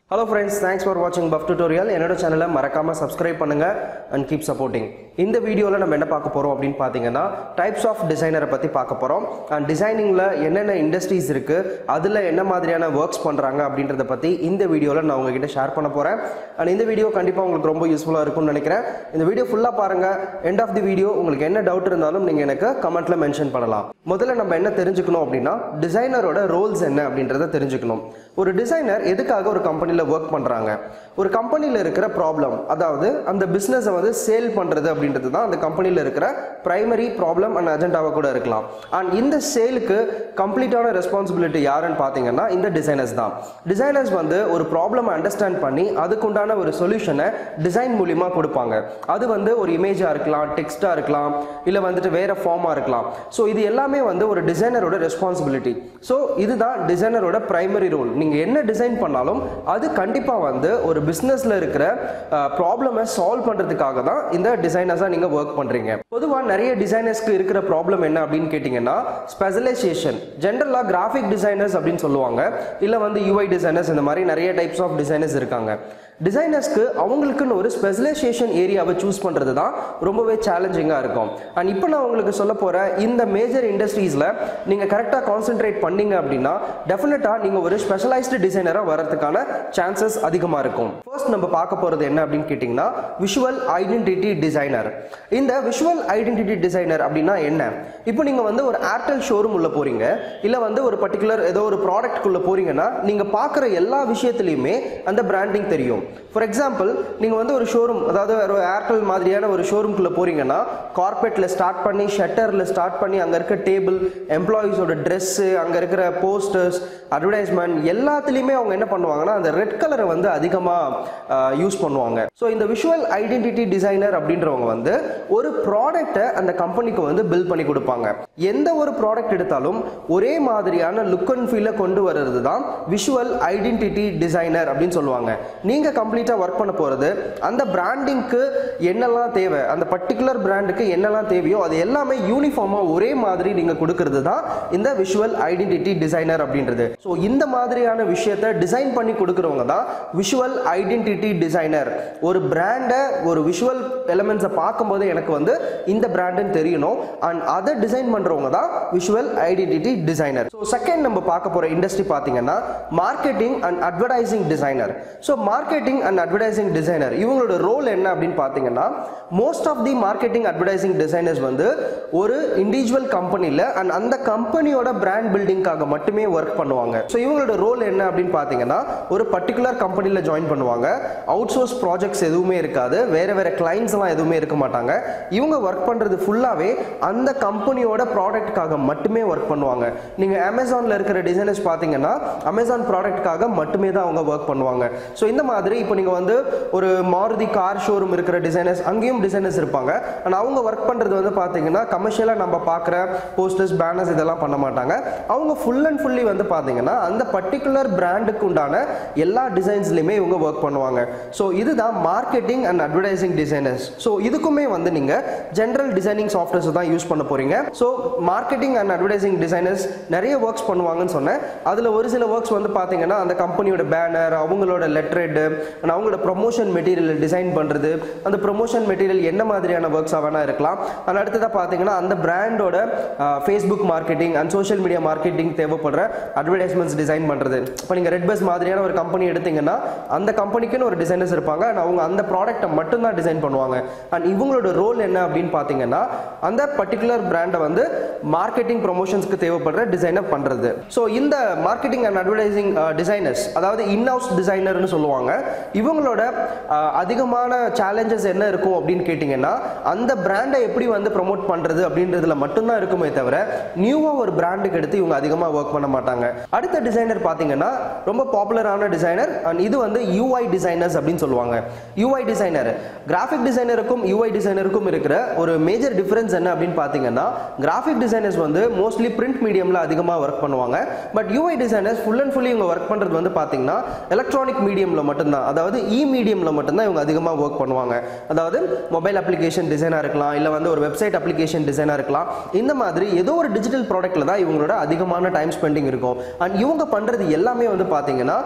hello friends thanks for வாட்சிங் puff tutorial என்னோட சேனலை மறக்காம சப்ஸ்கிரைப் பண்ணுங்க அண்ட் கீப் சப்போர்ட்டிங் இந்த வீடியோவில் நம்ம என்ன பார்க்க போறோம் அப்படின்னு பார்த்தீங்கன்னா டைப்ஸ் ஆஃப் டிசைனரை பற்றி பார்க்க போறோம் அண்ட் டிசைனிங்கில் என்னென்ன இண்டஸ்ட்ரீஸ் இருக்கு அதில் என்ன மாதிரியான ஒர்க்ஸ் பண்ணுறாங்க அப்படின்றத பற்றி இந்த வீடியோவில் நான் உங்ககிட்ட ஷேர் பண்ண போகிறேன் அண்ட் இந்த வீடியோ கண்டிப்பாக உங்களுக்கு ரொம்ப யூஸ்ஃபுல்லாக இருக்கும்னு நினைக்கிறேன் இந்த வீடியோ ஃபுல்லாக பாருங்க எண்ட் ஆஃப் தி வீடியோ உங்களுக்கு என்ன டவுட் இருந்தாலும் நீங்கள் எனக்கு கமெண்ட்ல மென்ஷன் பண்ணலாம் முதல்ல நம்ம என்ன தெரிஞ்சுக்கணும் அப்படின்னா டிசைனரோட ரோல்ஸ் என்ன அப்படின்றத தெரிஞ்சுக்கணும் ஒரு டிசைனர் எதுக்காக ஒரு கம்பெனியில் ஒர்க் பண்ணுறாங்க ஒரு கம்பெனியில் இருக்கிற ப்ராப்ளம் அதாவது அந்த பிஸ்னஸை வந்து சேல் பண்ணுறது அப்படின்றது தான் அந்த கம்பெனியில் இருக்கிற பிரைமரி ப்ராப்ளம் அண்ட் அஜெண்டாவாக கூட இருக்கலாம் அண்ட் இந்த சேலுக்கு கம்ப்ளீட்டான ரெஸ்பான்சிபிலிட்டி யாருன்னு பார்த்தீங்கன்னா இந்த டிசைனர்ஸ் தான் டிசைனர்ஸ் வந்து ஒரு ப்ராப்ளம் அண்டர்ஸ்டாண்ட் பண்ணி அதுக்குண்டான ஒரு சொல்யூஷனை டிசைன் மூலியமாக கொடுப்பாங்க அது வந்து ஒரு இமேஜாக இருக்கலாம் டெக்ஸ்ட்டாக இருக்கலாம் இல்லை வந்துட்டு வேற ஃபார்மாக இருக்கலாம் ஸோ இது எல்லாமே வந்து ஒரு டிசைனரோட ரெஸ்பான்சிபிலிட்டி ஸோ இதுதான் டிசைனரோட பிரைமரி ரோல் நீங்கள் என்ன டிசைன் பண்ணாலும் அது கண்டிப்பாக வந்து ஒரு பிஸ்னஸில் இருக்கிற ப்ராப்ளமை சால்வ் பண்ணுறதுக்காக தான் இந்த டிசைனர்ஸாக நீங்கள் ஒர்க் பண்ணுறீங்க பொதுவாக நிறைய டிசைனர்ஸ்க்கு இருக்கிற ப்ராப்ளம் என்ன அப்படின்னு கேட்டிங்கன்னா ஸ்பெஷலைசேஷன் ஜென்ரலாக கிராஃபிக் டிசைனர்ஸ் அப்படின்னு சொல்லுவாங்க இல்லை வந்து யூஐ டிசைனர்ஸ் இந்த மாதிரி நிறைய டைப்ஸ் ஆஃப் டிசைனர்ஸ் இருக்காங்க டிசைனர்ஸ்க்கு அவங்களுக்குன்னு ஒரு ஸ்பெஷலைசேஷன் ஏரியாவை சூஸ் பண்ணுறது தான் ரொம்பவே சேலஞ்சிங்காக இருக்கும் அண்ட் இப்போ நான் உங்களுக்கு சொல்ல போகிற இந்த மேஜர் இண்டஸ்ட்ரீஸில் நீங்கள் கரெக்டாக கான்சென்ட்ரேட் பண்ணீங்க அப்படின்னா டெஃபினட்டாக நீங்கள் ஒரு ஸ்பெஷலைஸ்டு டிசைனராக வரதுக்கான சான்சஸ் அதிகமாக இருக்கும் ஃபர்ஸ்ட் நம்ம பார்க்க போகிறது என்ன அப்படின்னு கேட்டிங்கன்னா விஷுவல் ஐடென்டிட்டி டிசைனர் இந்த விஷுவல் ஐடென்டிட்டி டிசைனர் அப்படின்னா என்ன இப்போ நீங்கள் வந்து ஒரு ஏர்டெல் ஷோரூம் உள்ள போகிறீங்க இல்லை வந்து ஒரு பர்டிகுலர் ஏதோ ஒரு ப்ராடக்ட்குள்ளே போகிறீங்கன்னா நீங்கள் பார்க்குற எல்லா விஷயத்துலையுமே அந்த பிராண்டிங் தெரியும் ஃபார் எக்ஸாம்பிள் நீங்கள் வந்து ஒரு ஷோரூம் அதாவது ஒரு ஏர்டெல் மாதிரியான ஒரு ஷோரூம்குள்ளே போகிறீங்கன்னா கார்பெட்டில் ஸ்டார்ட் பண்ணி ஷட்டரில் ஸ்டார்ட் பண்ணி அங்கே இருக்க டேபிள் எம்ப்ளாயீஸோட ட்ரெஸ்ஸு அங்கே இருக்கிற போஸ்டர்ஸ் அட்வர்டைஸ்மெண்ட் எல்லாத்துலேயுமே அவங்க என்ன பண்ணுவாங்கன்னா அந்த ரெட் கலரை வந்து அதிகமாக யூஸ் பண்ணுவாங்க ஸோ இந்த விஷுவல் ஐடென்டிட்டி டிசைனர் அப்படின்றவங்க வந்து ஒரு ப்ராடக்ட்டை அந்த கம்பெனிக்கு வந்து பில் பண்ணி கொடுப்பாங்க எந்த ஒரு ப்ராடக்ட் எடுத்தாலும் ஒரே மாதிரியான லுக் அண்ட் ஃபீலை கொண்டு வர்றது தான் விஷுவல் ஐடென்டிட்டி டிசைனர் அப்படின்னு சொல்லுவாங்க நீங்கள் கம்ப்ளீட்டாக ஒர்க் பண்ண போகிறது அந்த பிராண்டிங்க்கு என்னெல்லாம் தேவை அந்த பர்டிகுலர் பிராண்டுக்கு என்னெல்லாம் தேவையோ அது எல்லாமே யூனிஃபார்மாக ஒரே மாதிரி நீங்கள் கொடுக்கறது தான் இந்த விஷுவல் ஐடென்டிட்டி டிசைனர் அப்படின்றது ஸோ இந்த மாதிரியான விஷயத்தை டிசைன் பண்ணி கொடுக்குறவங்க தான் விஷுவல் ஐடென்டிட்டி டிசைனர் ஒரு பிராண்டை ஒரு விஷுவல் எலமெண்ட்ஸை பார்க்கும்போது எனக்கு வந்து இந்த பிராண்டுன்னு தெரியணும் அண்ட் அதை டிசைன் பண்ணுறவங்க தான் visual identity designer so second நம்ம பார்க்க போகிற இண்டஸ்ட்ரி பார்த்தீங்கன்னா marketing and advertising designer so marketing and advertising designer இவங்களோட ரோல் என்ன அப்படின்னு பார்த்தீங்கன்னா most of the marketing advertising designers வந்து ஒரு இண்டிவிஜுவல் கம்பெனியில் அண்ட் அந்த கம்பெனியோட பிராண்ட் பில்டிங்காக மட்டுமே ஒர்க் பண்ணுவாங்க ஸோ இவங்களோட ரோல் என்ன அப்படின்னு பார்த்தீங்கன்னா ஒரு பர்டிகுலர் கம்பெனியில் ஜாயின் பண்ணுவாங்க அவுட் சோர்ஸ் ப்ராஜெக்ட்ஸ் எதுவுமே இருக்காது வேற வேற கிளைண்ட்ஸ் எல்லாம் எதுவுமே இருக்க மாட்டாங்க இவங்க ஒர்க் பண்ணுறது ஃபுல்லாகவே அந்த கம்பெனியோட ப்ராடக்ட்காக மட்டுமே ஒர்க் பண்ணுவாங்க நீங்கள் அமேசானில் இருக்கிற டிசைனர்ஸ் பார்த்தீங்கன்னா அமேசான் ப்ராடக்ட்காக மட்டுமே தான் அவங்க ஒர்க் பண்ணுவாங்க ஸோ இந்த மாதிரி இப்போ நீங்கள் வந்து ஒரு மாருதி கார் ஷோரூம் இருக்கிற டிசைனர்ஸ் அங்கேயும் டிசைனர்ஸ் இருப்பாங்க ஆனால் அவங்க ஒர்க் பண்ணுறது வந்து பார்த்தீங்கன்னா கமர்ஷியலாக நம்ம பார்க்குற போஸ்டர்ஸ் பேனர்ஸ் இதெல்லாம் பண்ண மாட்டாங்க அவங்க ஃபுல் அண்ட் ஃபுல்லி வந்து பார்த்தீங்கன்னா அந்த பர்டிகுலர் பிராண்டுக்கு உண்டான எல்லா டிசைன்ஸ்லையுமே இவங்க ஒர்க் பண்ணுவாங்க ஸோ இதுதான் marketing and advertising designers so இதுக்குமே வந்து நீங்கள் ஜென்ரல் டிசைனிங் சாஃப்ட்வேர்ஸ் தான் யூஸ் பண்ண போகிறீங்க so marketing and advertising designers நிறைய ஒர்க்ஸ் பண்ணுவாங்கன்னு சொன்னேன் அதில் ஒரு சில ஒர்க்ஸ் வந்து பார்த்தீங்கன்னா அந்த கம்பெனியோட பேனர் அவங்களோட லெட்ரேடு அண்ட் அவங்களோட ப்ரொமோஷன் மெட்டீரியல் டிசைன் பண்ணுறது அந்த ப்ரொமோஷன் மெட்டீரியல் என்ன மாதிரியான ஒர்க்ஸாக வேணா இருக்கலாம் அண்ட் அடுத்ததாக பார்த்தீங்கன்னா அந்த பிராண்டோட Facebook marketing and social media marketing தேவைப்படுற அட்வர்டைஸ்மெண்ட்ஸ் டிசைன் பண்ணுறது இப்போ நீங்கள் ரெட் பஸ் மாதிரியான ஒரு கம்பெனி எடுத்தீங்கன்னா அந்த கம்பெனிக்குன்னு ஒரு டிசைனர்ஸ் இருப்பாங்க அண்ட் அவங்க அந்த ப்ராடக்ட்டை மட்டும்தான் டிசைன் பண்ணுவாங்க அண்ட் இவங்களோட ரோல் என்ன அப்படின்னு பார்த்தீங்கன்னா அந்த பர்டிகுலர் பிராண்டை வந்து மார்க்கெட்டிங் ப்ரொமோஷன்ஸ்க்கு தேவைப்படுற டிசைனை பண்ணுறது ஸோ இந்த மார்க்கெட்டிங் அண்ட் அட்வர்டைசிங் டிசைனர்ஸ் அதாவது இன் ஹவுஸ் டிசைனர்னு சொல்லுவாங்க இவங்களோட அஹ், அதிகமான சேலஞ்சஸ் என்ன இருக்கும் அப்படின்னு கேட்டிங்கன்னா அந்த பிராண்டை எப்படி வந்து ப்ரொமோட் பண்ணுறது அப்படின்றதுல மட்டும்தான் இருக்குமே தவிர நியூவாக ஒரு பிராண்டுக்கு எடுத்து இவங்க அதிகமாக ஒர்க் பண்ண மாட்டாங்க அடுத்த டிசைனர் பார்த்தீங்கன்னா ரொம்ப பாப்புலரான டிசைனர் அண்ட் இது வந்து யூஐ டிசைனர்ஸ் அப்படின்னு சொல்லுவாங்க யூஐ டிசைனர் கிராஃபிக் டிசைனருக்கும் யூஐ டிசைனருக்கும் இருக்கிற ஒரு மேஜர் டிஃபரன்ஸ் என்ன அப்படின்னு பார்த்தீங்கன்னா கிராஃபிக் டிசைனர்ஸ் வந்து மோஸ்ட்லி பிரிண்ட் மீடியமில் அதிகமாக ஒர்க் பண்ணுவாங்க but UI designers full and fully இவங்க ஒர்க் பண்ணுறது வந்து பார்த்தீங்கன்னா எலக்ட்ரானிக் மீடியமில் மட்டும்தான் அதாவது இ மீடியமில் மட்டும்தான் இவங்க அதிகமாக ஒர்க் பண்ணுவாங்க அதாவது மொபைல் அப்ளிகேஷன் டிசைனாக இருக்கலாம் இல்லை வந்து ஒரு வெப்சைட் அப்ளிகேஷன் டிசைனாக இருக்கலாம் இந்த மாதிரி ஏதோ ஒரு டிஜிட்டல் ப்ராடக்ட்டில் தான் இவங்களோட அதிகமான டைம் ஸ்பெண்டிங் இருக்கும் அண்ட் இவங்க பண்ணுறது எல்லாமே வந்து பார்த்தீங்கன்னா யூசர்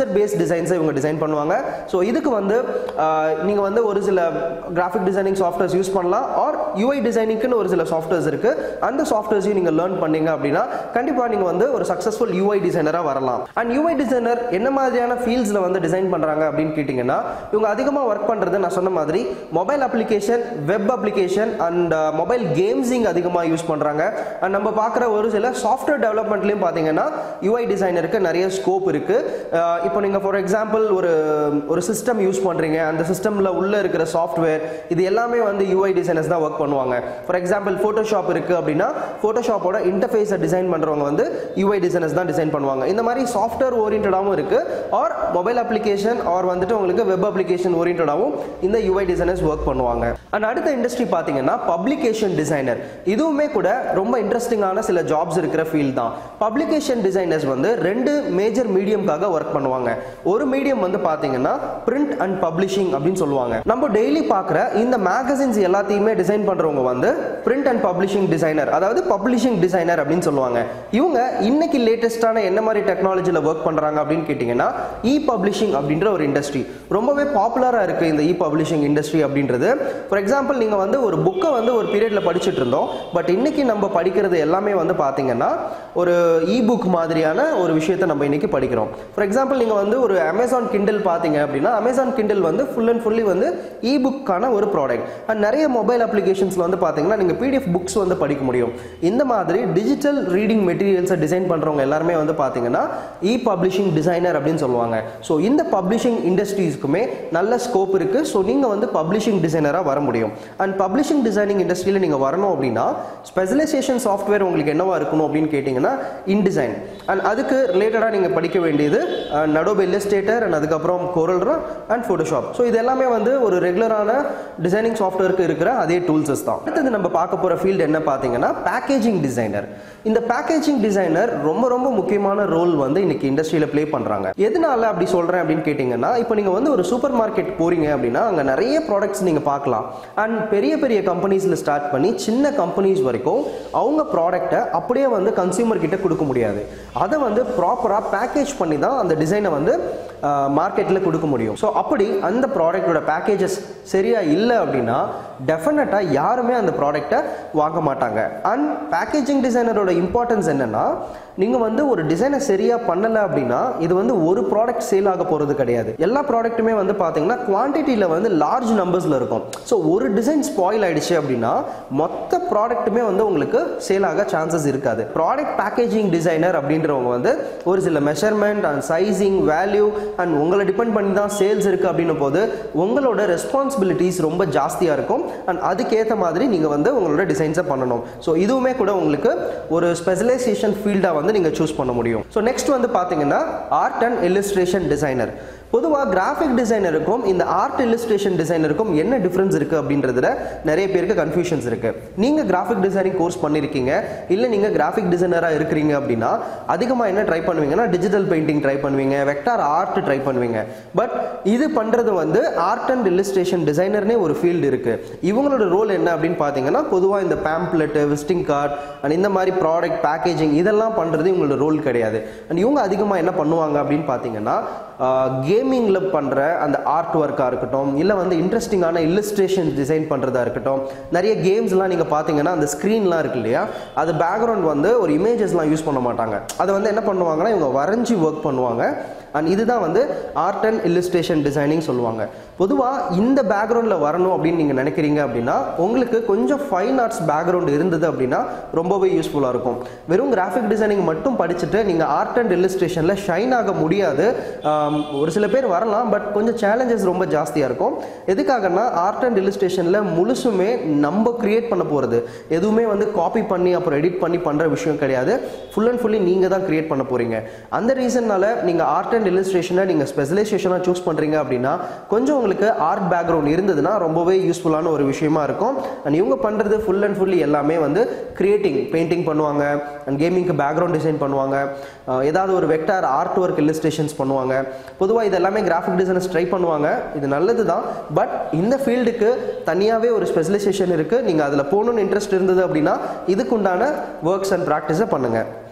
யூசர் பேஸ்ட் டிசைன்ஸை இவங்க டிசைன் பண்ணுவாங்க ஸோ இதுக்கு வந்து நீங்கள் வந்து ஒரு சில கிராஃபிக் டிசைனிங் சாஃப்ட்வேர்ஸ் யூஸ் பண்ணலாம் ஆர் யூஐ டிசைனிங்க்குன்னு ஒரு சில சாஃப்ட்வேர்ஸ் இருக்குது அந்த சாஃப்ட்வேர்ஸையும் நீங்கள் லேர்ன் பண்ணீங்க அப்படின்னா கண்டிப்பாக நீங்கள் வந்து ஒரு சக்ஸஸ்ஃபுல் யூஐ டிசைனராக வரலாம் அண்ட் யூஐ டிசைனர் என்ன மாதிரியான ஃபீல்ட்ஸில் வந்து டிசைன் பண்ணுறாங்க அப்படின்னு கேட்டிங்கன்னா இவங்க அதிகமாக ஒர்க் பண்ணுறது நான் சொன்ன மாதிரி mobile application web application and mobile gaming அதிகமாக யூஸ் பண்ணுறாங்க அண்ட் நம்ம பார்க்குற ஒரு சில சாஃப்ட்வேர் டெவலப்மெண்ட்லையும் பார்த்தீங்கன்னா யூஐ டிசைனருக்கு நிறைய ஸ்கோப் இருக்குது இப்போ நீங்கள் ஃபார் எக்ஸாம்பிள் ஒரு ஒரு சிஸ்டம் யூஸ் பண்ணுறீங்க அந்த சிஸ்டமில் உள்ளே இருக்கிற சாஃப்ட்வேர் இது எல்லாமே வந்து யூஐ டிசைனர்ஸ் தான் ஒர்க் பண்ணுவாங்க ஃபார் எக்ஸாம்பிள் ஃபோட்டோஷாப் இருக்குது அப்படின்னா ஃபோட்டோஷாப்போட இன்டர்ஃபேஸை டிசைன் பண்ணுறவங்க வந்து யூஐ டிசைனர்ஸ் தான் டிசைன் பண்ணுவாங்க இந்த மாதிரி சாஃப்ட்வேர் ஓரியன்டாகவும் இருக்குது ஆர் மொபைல் அப்ளிகேஷன் ஆர் வந்துட்டு உங்களுக்கு வெப் அப்ளிகேஷன் ஓரியன்டாகவும் இந்த யூஐ டிசைனர்ஸ் ஒர்க் பண்ணுவாங்க அண்ட் அடுத்த இண்டஸ்ட்ரி பார்த்தீங்கன்னா பப்ளிகேஷன் டிசைனர் இதுவுமே கூட ரொம்ப இன்ட்ரெஸ்டிங்கான சில ஜாப்ஸ் இருக்கிற ஃபீல்ட் தான் பப்ளிகேஷன் டிசைனர்ஸ் வந்து ரெண்டு மேஜர் மீடியம்காக ஒர்க் பண்ணுவாங்க ஒரு மீடியம் வந்து பார்த்தீங்கன்னா பிரிண்ட் அண்ட் பப்ளிஷிங் அப்படின்னு சொல்லுவாங்க நம்ம டெய்லி பார்க்குற இந்த மேகசின்ஸ் எல்லாத்தையுமே டிசைன் பண்ணுறவங்க வந்து பிரிண்ட் அண்ட் பப்ளிஷிங் டிசைனர் அதாவது பப்ளிஷிங் டிசைனர் அப்படின்னு சொல்லுவாங்க இவங்க இன்னைக்கு லேட்டஸ்டான என்ன மாதிரி டெக்னாலஜியில் ஒர்க் பண்ணுறாங்க அப்படின்னு கேட்டிங்கன்னா இ பப்ளிஷிங் அப்படின்ற ஒரு இண்டஸ்ட்ரி ரொம்பவே பாப்புலராக இருக்குது இந்த இ பப்ளிஷிங் இண்டஸ்ட்ரி அப்படின்றது ஃபார் எக்ஸாம்பிள் நீங்கள் வந்து ஒரு புக்கை வந்து ஒரு பீரியடில் படிச்சுட்டு இருந்தோம் பட் இன்னைக்கு நம்ம படிக்கிறது எல்லாமே வந்து பார்த்தீங்கன்னா ஒரு இ புக் மாதிரியான ஒரு விஷயத்தை நம்ம இன்னைக்கு படிக்கிறோம் ஃபார் எக்ஸாம்பிள் நீங்கள் வந்து ஒரு அமேசான் கிண்டில் பார்த்தீங்க அப்படின்னா அமேசான் கிண்டில் வந்து ஃபுல் அண்ட் ஃபுல்லி வந்து இ புக்கான ஒரு ப்ராடக்ட் அண்ட் நிறைய மொபைல் அப்ளிகேஷன்ஸில் வந்து பார்த்தீங்கன்னா நீங்கள் பிடிஎஃப் புக்ஸ் வந்து படிக்க முடியும் இந்த மாதிரி டிஜிட்டல் ரீடிங் மெட்டீரியல்ஸை டிசைன் பண்ணுறவங்க எல்லாருமே வந்து பார்த்தீங்கன்னா இ பப்ளிஷிங் டிசைனர் அப்படின்னு சொல்லுவாங்க ஸோ இந்த பப்ளிஷிங் இண்டஸ்ட்ரீஸ்க்குமே நல்ல ஸ்கோப் இருக்குது ஸோ நீங்கள் வந்து பப்ளிஷிங் டிசைனராக வர முடியும் அண்ட் பப்ளிஷிங் டிசைனிங் இண்டஸ்ட்ரியில் நீங்கள் வரணும் அப்படின்னா ஸ்பெஷலைசேஷன் சாஃப்ட்வேர் உங்களுக்கு என்னவா இருக்கணும் அப்படின்னு கேட்டிங்கன்னா இன்டிசைன் அண்ட் அதுக்கு ரிலேட்டடாக நீங்கள் படிக்க வேண்டியது நடோப் இல்லஸ்டேட்டர் அண்ட் அதுக்கப்புறம் கோரல்ரா அண்ட் ஃபோட்டோஷாப் ஸோ இது எல்லாமே வந்து ஒரு ரெகுலரான டிசைனிங் சாஃப்ட்வேருக்கு இருக்கிற அதே டூல்ஸஸ் தான் அடுத்தது நம்ம பார்க்க போகிற ஃபீல்டு என்ன பார்த்தீங்கன்னா பேக்கேஜிங் டிசைனர் இந்த பேக்கேஜிங் டிசைனர் ரொம்ப ரொம்ப முக்கியமான ரோல் வந்து இன்னைக்கு இண்டஸ்ட்ரியில் ப்ளே பண்ணுறாங்க எதனால அப்படி சொல்கிறேன் அப்படின்னு கேட்டிங்கன்னா இப்போ நீங்கள் வந்து ஒரு சூப்பர் மார்க்கெட் போறீங்க அப்படின்னா அங்கே நிறைய ப்ராடக்ட்ஸ் நீங்கள் பார்க்கலாம் அண்ட் பெரிய பெரிய கம்பெனிஸில் ஸ்டார்ட் பண்ணி சின்ன கம்பெனிஸ் வரைக்கும் அவங்க ப்ராடக்ட்டை அப்படியே வந்து கன்சியூமர் கிட்ட கொடுக்க முடியாது அதை வந்து ப்ராப்பராக பேக்கேஜ் பண்ணி தான் அந்த டிசைனை வந்து மார்க்கெட்டில் கொடுக்க முடியும் ஸோ அப்படி அந்த ப்ராடக்டோட பேக்கேஜஸ் சரியாக இல்லை அப்படின்னா டெஃபினட்டாக யாருமே அந்த ப்ராடக்டை வாங்க மாட்டாங்க அண்ட் பேக்கேஜிங் டிசைனரோட இம்பார்ட்டன்ஸ் என்னென்னா நீங்கள் வந்து ஒரு டிசைனை சரியாக பண்ணலை அப்படின்னா இது வந்து ஒரு ப்ராடக்ட் சேல் ஆக போகிறது கிடையாது எல்லா ப்ராடக்ட்டுமே வந்து பார்த்தீங்கன்னா குவான்டிட்டியில் வந்து லார்ஜ் நம்பர்ஸில் இருக்கும் ஸோ ஒரு டிசைன் ஸ்பாயில் ஆயிடுச்சு அப்படின்னா மொத்த ப்ராடக்ட்டுமே வந்து உங்களுக்கு சேல் ஆக சான்சஸ் இருக்காது ப்ராடக்ட் பேக்கேஜிங் டிசைனர் அப்படின்றவங்க வந்து ஒரு சில measurement and sizing value and உங்களை டிபெண்ட் பண்ணி தான் சேல்ஸ் இருக்குது அப்படின்னும் போது உங்களோட ரெஸ்பான்சிபிலிட்டிஸ் ரொம்ப ஜாஸ்தியாக இருக்கும் அண்ட் அதுக்கேற்ற மாதிரி நீங்கள் வந்து உங்களோட டிசைன்ஸை பண்ணணும் ஸோ இதுவுமே கூட உங்களுக்கு ஒரு ஸ்பெஷலைசேஷன் ஃபீல்டாக வந்து நீங்கள் சூஸ் பண்ண முடியும் ஸோ நெக்ஸ்ட் வந்து பார்த்தீங்கன்னா ஆர்ட் அண்ட் இல்லுஸ்ட்ரேஷன் டிசைனர் பொதுவாக கிராஃபிக் டிசைனருக்கும் இந்த ஆர்ட் இல்லுஸ்ட்ரேஷன் டிசைனருக்கும் என்ன டிஃப்ரென்ஸ் இருக்குது அப்படின்றதுல நிறைய பேருக்கு கன்ஃபியூஷன்ஸ் இருக்குது நீங்கள் கிராஃபிக் டிசைனிங் கோர்ஸ் பண்ணியிருக்கீங்க இல்லை நீங்கள் கிராஃபிக் டிசைனராக இருக்கிறீங்க அப்படின்னா அதிகமாக என்ன ட்ரை பண்ணுவீங்கன்னா டிஜிட்டல் பெயிண்டிங் ட்ரை பண்ணுவீங்க வெக்டார் ஆர்ட் ட்ரை பண்ணுவீங்க பட் இது பண்ணுறது வந்து ஆர்ட் அண்ட் இல்லுஸ்ட்ரேஷன் டிசைனர்னே ஒரு ஃபீல்டு இருக்குது இவங்களோட ரோல் என்ன அப்படின்னு பார்த்தீங்கன்னா பொதுவாக இந்த பேம்ப்ளெட்டு விசிட்டிங் கார்டு அண்ட் இந்த மாதிரி ப்ராடக்ட் பேக்கேஜிங் இதெல்லாம் பண்ணுறது இவங்களோட ரோல் கிடையாது அண்ட் இவங்க அதிகமாக என்ன பண்ணுவாங்க அப்படின்னு பார்த்தீங்கன்னா கேமிங்கில் பண்ணுற அந்த ஆர்ட் ஒர்க்காக இருக்கட்டும் இல்லை வந்து இன்ட்ரெஸ்டிங்கான இல்லுஸ்ட்ரேஷன் டிசைன் பண்ணுறதா இருக்கட்டும் நிறைய கேம்ஸ்லாம் நீங்கள் பார்த்தீங்கன்னா அந்த ஸ்க்ரீன்லாம் இருக்கு இல்லையா அது பேக்ரவுண்ட் வந்து ஒரு இமேஜஸ்லாம் யூஸ் பண்ண மாட்டாங்க அதை வந்து என்ன பண்ணுவாங்கன்னா இவங்க வரைஞ்சி ஒர்க் பண்ணுவாங்க அண்ட் இதுதான் வந்து ஆர்ட் அண்ட் இல்லுஸ்ட்ரேஷன் டிசைனிங் சொல்லுவாங்க பொதுவாக இந்த பேக்ரவுண்டில் வரணும் அப்படின்னு நீங்கள் நினைக்கிறீங்க அப்படின்னா உங்களுக்கு கொஞ்சம் ஃபைன் ஆர்ட்ஸ் பேக்ரவுண்ட் இருந்தது அப்படின்னா ரொம்பவே யூஸ்ஃபுல்லாக இருக்கும் வெறும் கிராஃபிக் டிசைனிங் மட்டும் படிச்சுட்டு நீங்கள் ஆர்ட் அண்ட் இல்லுஸ்ட்ரேஷனில் ஷைன் ஆக முடியாது ஆம், ஒரு சில பேர் வரலாம் பட் கொஞ்சம் சேலஞ்சஸ் ரொம்ப ஜாஸ்தியாக இருக்கும் எதுக்காகனா ஆர்ட் அண்ட் இல்லுஸ்ட்ரேஷனில் முழுசுமே நம்ம கிரியேட் பண்ண போகிறது எதுவுமே வந்து காப்பி பண்ணி அப்புறம் எடிட் பண்ணி பண்ணுற விஷயம் கிடையாது ஃபுல் அண்ட் ஃபுல்லி நீங்கள் தான் கிரியேட் பண்ண போகிறீங்க அந்த ரீசன்னால நீங்கள் ஆர்ட் அண்ட் இல்லுஸ்ட்ரேஷனை நீங்கள் ஸ்பெஷலைசேஷனாக சூஸ் பண்ணுறீங்க அப்படின்னா கொஞ்சம் உங்களுக்கு ஆர்ட் பேக்ரவுண்ட் இருந்ததுன்னா ரொம்பவே யூஸ்ஃபுல்லான ஒரு விஷயமா இருக்கும் அண்ட் இவங்க பண்ணுறது ஃபுல் அண்ட் ஃபுல்லி எல்லாமே வந்து கிரியேட்டிங் பெயிண்டிங் பண்ணுவாங்க அண்ட் கேமிங்க்கு பேக்ரவுண்ட் டிசைன் பண்ணுவாங்க அஹ் ஏதாவது ஒரு வெக்டார் ஆர்ட் ஒர்க் இல்லுஸ்ட்ரேஷன்ஸ் பண்ணுவாங்க பொதுவாக இது எல்லாமே கிராஃபிக் டிசைனர்ஸ் ட்ரை பண்ணுவாங்க இது நல்லது தான் பட் இந்த ஃபீல்டுக்கு தனியாகவே ஒரு ஸ்பெஷலைசேஷன் இருக்குது நீங்கள் அதில் போகணுன்னு இன்ட்ரெஸ்ட் இருந்தது அப்படின்னா இதுக்குண்டான ஒர்க்ஸ் அண்ட் ப்ராக்டிஸை பண்ணுங்கள்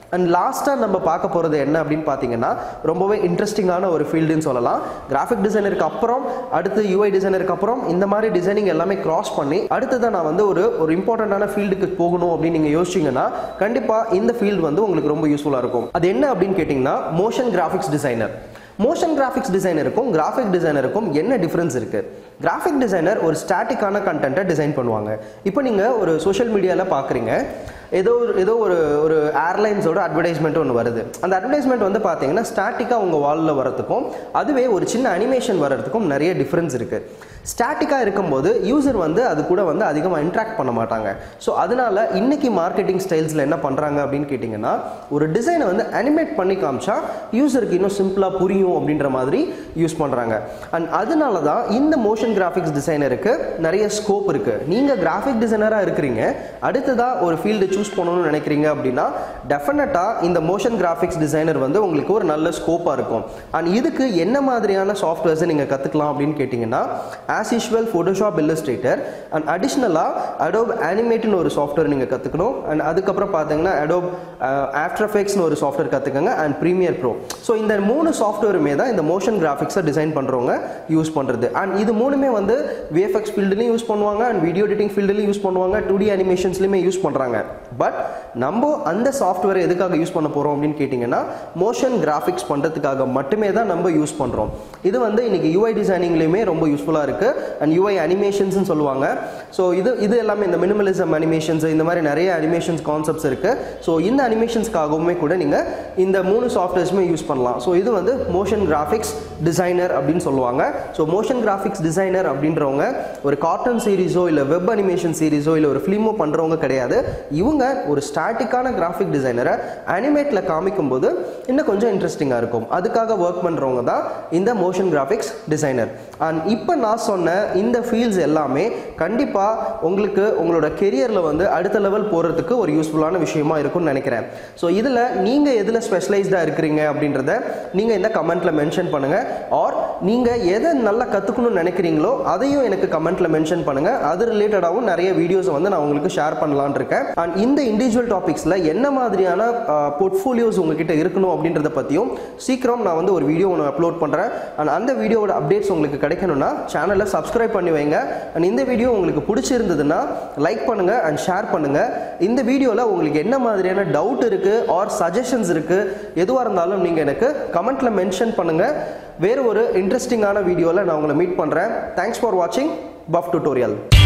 அண்ட் லாஸ்ட்டாக நம்ம பார்க்க போகிறது என்ன அப்படின்னு பார்த்தீங்கன்னா ரொம்பவே இன்ட்ரெஸ்டிங்கான ஒரு ஃபீல்டுன்னு சொல்லலாம் கிராஃபிக் டிசைனருக்கு அப்புறம் அடுத்து யூஐ டிசைனருக்கு அப்புறம் இந்த மாதிரி டிசைனிங் எல்லாமே கிராஸ் பண்ணி அடுத்ததான் நான் வந்து ஒரு ஒரு இம்பார்ட்டண்ட்டான ஃபீல்டுக்கு போகணும் அப்படின்னு நீங்கள் யோசிச்சிங்கன்னா கண்டிப்பாக இந்த ஃபீல்டு வந்து உங்களுக்கு ரொம்ப யூஸ்ஃபுல்லாக இருக்கும் அது என்ன அப்படின்னு கேட்டிங்கன்னா motion graphics designer motion graphics டிசைனருக்கும் கிராஃபிக் டிசைனருக்கும் என்ன டிஃப்ரென்ஸ் இருக்குது கிராஃபிக் டிசைனர் ஒரு ஸ்டாட்டிக்கான கண்டென்ட்டை டிசைன் பண்ணுவாங்க இப்போ நீங்கள் ஒரு சோஷியல் மீடியாவில் பார்க்குறீங்க ஏதோ ஒரு ஏதோ ஒரு ஒரு ஏர்லைன்ஸோட அட்வர்டைஸ்மெண்ட் ஒன்று வருது அந்த அட்வர்டைஸ்மெண்ட் வந்து பார்த்தீங்கன்னா ஸ்டாட்டிக்காக உங்கள் வாலில் வரதுக்கும் அதுவே ஒரு சின்ன அனிமேஷன் வர்றதுக்கும் நிறைய டிஃப்ரென்ஸ் இருக்குது ஸ்டாட்டிக்காக இருக்கும்போது யூசர் வந்து அது கூட வந்து அதிகமாக இன்ட்ராக்ட் பண்ண மாட்டாங்க ஸோ அதனால இன்னைக்கு மார்க்கெட்டிங் ஸ்டைல்ஸில் என்ன பண்ணுறாங்க அப்படின்னு கேட்டிங்கன்னா ஒரு டிசைனை வந்து அனிமேட் பண்ணி காமிச்சா யூசருக்கு இன்னும் சிம்பிளாக புரியும் அப்படின்ற மாதிரி யூஸ் பண்ணுறாங்க அண்ட் அதனால தான் இந்த மோஷன் கிராஃபிக்ஸ் டிசைனருக்கு நிறைய ஸ்கோப் இருக்குது நீங்கள் கிராஃபிக் டிசைனராக இருக்கிறீங்க அடுத்ததாக ஒரு ஃபீல்டு சூஸ் பண்ணணும்னு நினைக்கிறீங்க அப்படின்னா டெஃபினட்டாக இந்த மோஷன் கிராஃபிக்ஸ் டிசைனர் வந்து உங்களுக்கு ஒரு நல்ல ஸ்கோப்பாக இருக்கும் அண்ட் இதுக்கு என்ன மாதிரியான சாஃப்ட்வேர்ஸை நீங்கள் கற்றுக்கலாம் அப்படின்னு கேட்டிங்கன்னா as usual Photoshop Illustrator and அடிஷ்னலாக அடோப் ஆனிமேட்னு ஒரு சாஃப்ட்வேர் நீங்கள் கற்றுக்கணும் அண்ட் அதுக்கப்புறம் பார்த்தீங்கன்னா அடோப் ஆஃப்டர் எஃபெக்ட்ஸ்னு ஒரு சாஃப்ட்வேர் கற்றுக்கங்க அண்ட் ப்ரீமியர் ப்ரோ ஸோ இந்த மூணு சாஃப்ட்வேருமே தான் இந்த மோஷன் கிராஃபிக்ஸை டிசைன் பண்ணுறவங்க யூஸ் பண்ணுறது அண்ட் இது மூணுமே வந்து விஎஃப்எக்ஸ் ஃபீல்டுலையும் யூஸ் பண்ணுவாங்க அண்ட் வீடியோ எடிட்டிங் ஃபீல்டுலையும் யூஸ் பண்ணுவாங்க டூ டி அனிமேஷன்ஸ்லையுமே யூஸ் பண்ணுறாங்க பட் நம்ம அந்த சாஃப்ட்வேரை எதுக்காக யூஸ் பண்ண போகிறோம் அப்படின்னு கேட்டிங்கன்னா மோஷன் கிராஃபிக்ஸ் பண்ணுறதுக்காக மட்டுமே தான் நம்ம யூஸ் பண்ணுறோம் இது வந்து இன்னைக்கு யூஐ டிசைனிங்லேயுமே ரொம்ப யூஸ்ஃபுல்லாக இருக்குது அண்ட் யூஐ அனிமேஷன்ஸ்னு சொல்லுவாங்க ஸோ இது இது எல்லாமே இந்த மினிமலிசம் அனிமேஷன்ஸ் இந்த மாதிரி நிறைய அனிமேஷன்ஸ் கான்செப்ட்ஸ் இருக்குது ஸோ இந்த அனிமேஷன்ஸ்க்காகவுமே கூட நீங்கள் இந்த மூணு சாஃப்ட்வேர்ஸுமே யூஸ் பண்ணலாம் ஸோ இது வந்து மோஷன் கிராஃபிக்ஸ் டிசைனர் அப்படின்னு சொல்லுவாங்க ஸோ மோஷன் கிராஃபிக்ஸ் டிசைனர் அப்படின்றவங்க ஒரு கார்ட்டூன் சீரிஸோ இல்லை வெப் அனிமேஷன் சீரிஸோ இல்லை ஒரு ஃபிலிமோ பண்ணுறவங்க கிடையாது இவங்க ஒரு ஸ்டாட்டிக்கான கிராஃபிக் டிசைனரை அனிமேட்டில் காமிக்கும்போது இன்னும் கொஞ்சம் இன்ட்ரெஸ்டிங்காக இருக்கும் அதுக்காக ஒர்க் பண்ணுறவங்க தான் இந்த மோஷன் கிராஃபிக்ஸ் டிசைனர் அண்ட் இப்போ நான் சொன்ன இந்த ஃபீல்ட்ஸ் எல்லாமே கண்டிப்பாக உங்களுக்கு உங்களோட கெரியரில் வந்து அடுத்த லெவல் போகிறதுக்கு ஒரு யூஸ்ஃபுல்லான விஷயமா இருக்கும்னு நினைக்கிறேன் ஸோ இதில் நீங்கள் எதில் ஸ்பெஷலைஸ்டாக இருக்கிறீங்க அப்படின்றத நீங்கள் இந்த கமெண்ட்டில் மென்ஷன் பண்ணுங்கள் ஆர் நீங்கள் எதை நல்லா கற்றுக்கணும்னு நினைக்கிறீங்களோ அதையும் எனக்கு கமெண்ட்டில் மென்ஷன் பண்ணுங்கள் அது ரிலேட்டடாகவும் நிறைய வீடியோஸை வந்து நான் உங்களுக்கு ஷேர் பண்ணலான் இருக்கேன் அண்ட் இந்த இண்டிவிஜுவல் டாபிக்ஸில் என்ன மாதிரியான போர்ட்ஃபோலியோஸ் உங்ககிட்ட இருக்கணும் அப்படின்றத பற்றியும் சீக்கிரம் நான் வந்து ஒரு வீடியோ ஒன்று அப்லோட் பண்ணுறேன் அண்ட் அந்த வீடியோவோட அப்டேட்ஸ் உங்களுக்கு கிடைக்கணும்னா சேனலை சப்ஸ்கிரைப் பண்ணி வைங்க அண்ட் இந்த வீடியோ உங்களுக்கு பிடிச்சிருந்ததுன்னா லைக் பண்ணுங்கள் அண்ட் ஷேர் பண்ணுங்கள் இந்த வீடியோவில் உங்களுக்கு என்ன மாதிரியான டவுட் இருக்குது ஆர் சஜஷன்ஸ் இருக்குது எதுவாக இருந்தாலும் நீங்கள் எனக்கு கமெண்ட்டில் மென்ஷன் பண்ணுங்கள் வேறு ஒரு இன்ட்ரெஸ்டிங்கான வீடியோவில் நான் உங்களை மீட் பண்ணுறேன் தேங்க்ஸ் ஃபார் வாட்சிங் பஃப் டுட்டோரியல்